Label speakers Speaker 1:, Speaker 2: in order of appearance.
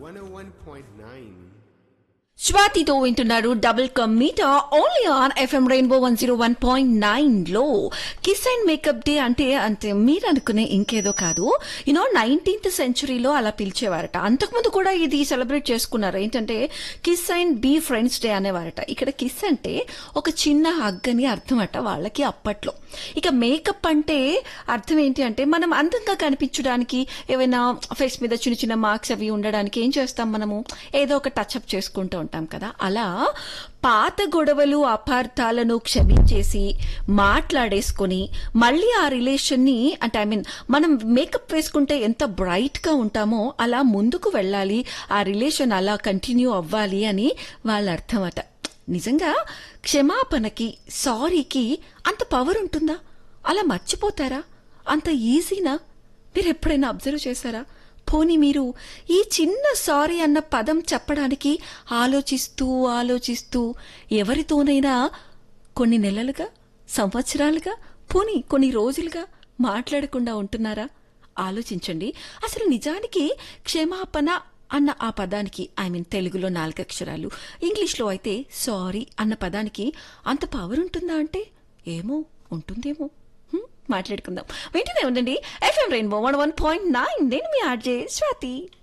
Speaker 1: 101.9.
Speaker 2: స్వాతితో వింటున్నారు డబుల్ కమ్మీటా only on FM rainbow one zero one point nine లో కిస్ అండ్ మేకప్ డే అంటే అంటే మీరు అనుకునే ఇంకేదో కాదు యూనో నైన్టీన్త్ సెంచురీలో అలా పిలిచేవారట అంతకుముందు కూడా ఇది సెలబ్రేట్ చేసుకున్నారు ఏంటంటే kiss and be friends day అనేవారట ఇక్కడ కిస్ అంటే ఒక చిన్న హగ్ అని అర్థం అట వాళ్ళకి అప్పట్లో ఇక మేకప్ అంటే అర్థం ఏంటి అంటే మనం అందంగా కనిపించడానికి ఏవైనా ఫేస్ మీద చిన్న చిన్న మార్క్స్ అవి ఉండడానికి ఏం చేస్తాం మనము ఏదో ఒక టచ్అప్ చేసుకుంటూ ఉంటాం కదా అలా పాత గొడవలు అపార్థాలను క్షమించేసి మాట్లాడేసుకొని మళ్ళీ ఆ రిలేషన్ని అంటే ఐ మీన్ మనం మేకప్ వేసుకుంటే ఎంత బ్రైట్ గా ఉంటామో అలా ముందుకు వెళ్ళాలి ఆ రిలేషన్ అలా కంటిన్యూ అవ్వాలి అని వాళ్ళ అర్థం అట నిజంగా క్షమాపణకి సారీకి అంత పవర్ ఉంటుందా అలా మర్చిపోతారా అంత ఈజీనా మీరు ఎప్పుడైనా అబ్జర్వ్ చేశారా పోనీ మీరు ఈ చిన్న సారీ అన్న పదం చెప్పడానికి ఆలోచిస్తూ ఆలోచిస్తూ ఎవరితోనైనా కొన్ని నెలలుగా సంవత్సరాలుగా పోనీ కొన్ని రోజులుగా మాట్లాడకుండా ఉంటున్నారా ఆలోచించండి అసలు నిజానికి క్షమాపణ అన్న ఆ పదానికి ఐ మీన్ తెలుగులో నాలుగక్షరాలు ఇంగ్లీష్లో అయితే సారీ అన్న పదానికి అంత పవర్ ఉంటుందా అంటే ఏమో ఉంటుందేమో హ్మ్, మాట్లాడుకుందాం వెంటనే ఉండండి FM rainbow one one point nine నేను మీ ఆర్జే స్వాతి